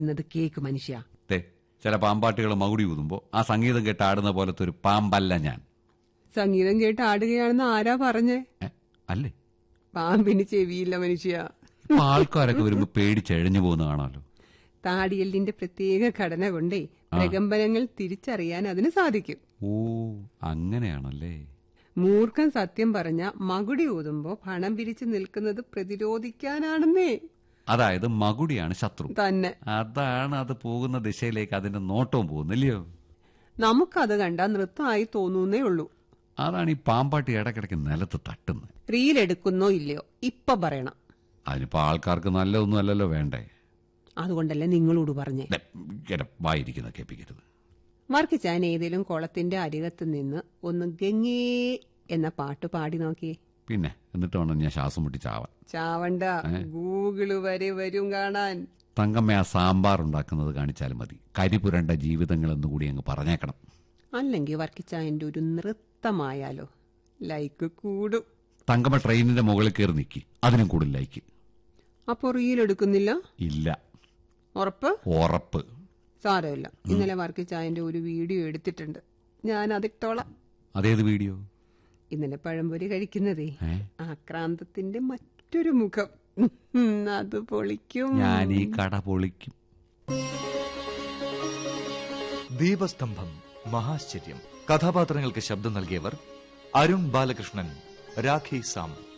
എന്നത് കേക്ക് മനുഷ്യ തേ ചില പാമ്പാട്ടികൾ മകുടി ഊതുമ്പോ ആ സംഗീതം കേട്ട് ആടുന്ന പോലത്തെ ഒരു പാമ്പല്ല ഞാൻ സംഗീതം കേട്ട് ആടുകയാണെന്ന് ആരാ പറഞ്ഞേ ഏ, അല്ലേ പാമ്പിന് ചെവിയില്ല മനുഷ്യ ഇപ്പൊ ആൾക്കാരൊക്കെ വരുമ്പോ പേടിച്ചെഴഞ്ഞു പോകുന്ന കാണാമല്ലോ താടിയലിന്റെ പ്രത്യേക ഘടന കൊണ്ടേ പ്രകമ്പനങ്ങൾ തിരിച്ചറിയാൻ അതിന് സാധിക്കും ഓ അങ്ങനെയാണല്ലേ മൂർഖൻ സത്യം പറഞ്ഞ മകുടി ഊതുമ്പോ പണം പിരിച്ചു നിൽക്കുന്നത് പ്രതിരോധിക്കാനാണെന്നേ അതായത് മകുടിയാണ് ശത്രു തന്നെ അതാണ് അത് പോകുന്ന ദിശയിലേക്ക് അതിന്റെ നോട്ടവും പോകുന്നില്ലയോ നമുക്കത് കണ്ടാ നൃത്തമായി തോന്നുന്നേ ഉള്ളൂ അതാണ് ഈ പാമ്പാട്ടി ഇടയ്ക്കിടയ്ക്ക് നിലത്ത് തട്ടുന്നത് റീൽ എടുക്കുന്നോ ഇല്ലയോ ഇപ്പൊ പറയണം അതിനിപ്പോ ആൾക്കാർക്ക് നല്ലതൊന്നും അല്ലല്ലോ വേണ്ടേ അതുകൊണ്ടല്ലേ നിങ്ങളോട് പറഞ്ഞേ ദേ, ഇങ്ങനെ വായിരിക്കുന്ന കേൾപ്പിക്കരുത് വർക്കിച്ചാൻ ഏതെങ്കിലും കുളത്തിന്റെ അരികത്ത് നിന്ന് ഒന്ന് ഗംഗേ എന്ന പാട്ട് പാടി നോക്കിയേ പിന്നെ എന്നിട്ട് വേണം ഞാൻ ശ്വാസം മുട്ടി ചാവാൻ ചാവണ്ട ഗൂഗിള് വരെ വരും കാണാൻ തങ്കമ്മ ആ സാമ്പാർ ഉണ്ടാക്കുന്നത് കാണിച്ചാലും മതി കരിപുരണ്ട ജീവിതങ്ങൾ എന്നുകൂടി അങ്ങ് പറഞ്ഞേക്കണം അല്ലെങ്കിൽ വർക്കിച്ചായന്റെ ഒരു നൃത്തമായാലോ ലൈക്ക് കൂടും തങ്കമ്മ ട്രെയിനിന്റെ മുകളിൽ കയറി നിൽക്കി അതിനും കൂടുതൽ ലൈക്ക് അപ്പൊ റീൽ എടുക്കുന്നില്ല ഇല്ല ഉറപ്പ് ഉറപ്പ് സാരമില്ല ഇന്നലെ വർക്കിച്ചായന്റെ ഒരു വീഡിയോ എടുത്തിട്ടുണ്ട് ഞാൻ അതിട്ടോളാം അതേത് വീഡിയോ ഇന്നലെ പഴംപൊരി കഴിക്കുന്നതേ ഏ? ആക്രാന്തത്തിന്റെ മറ്റൊരു മുഖം ഉം, അത് പൊളിക്കും ഞാൻ ഈ കട പൊളിക്കും ദീപസ്തംഭം മഹാശ്ചര്യം കഥാപാത്രങ്ങൾക്ക് ശബ്ദം നൽകിയവർ അരുൺ ബാലകൃഷ്ണൻ രാഖി സാം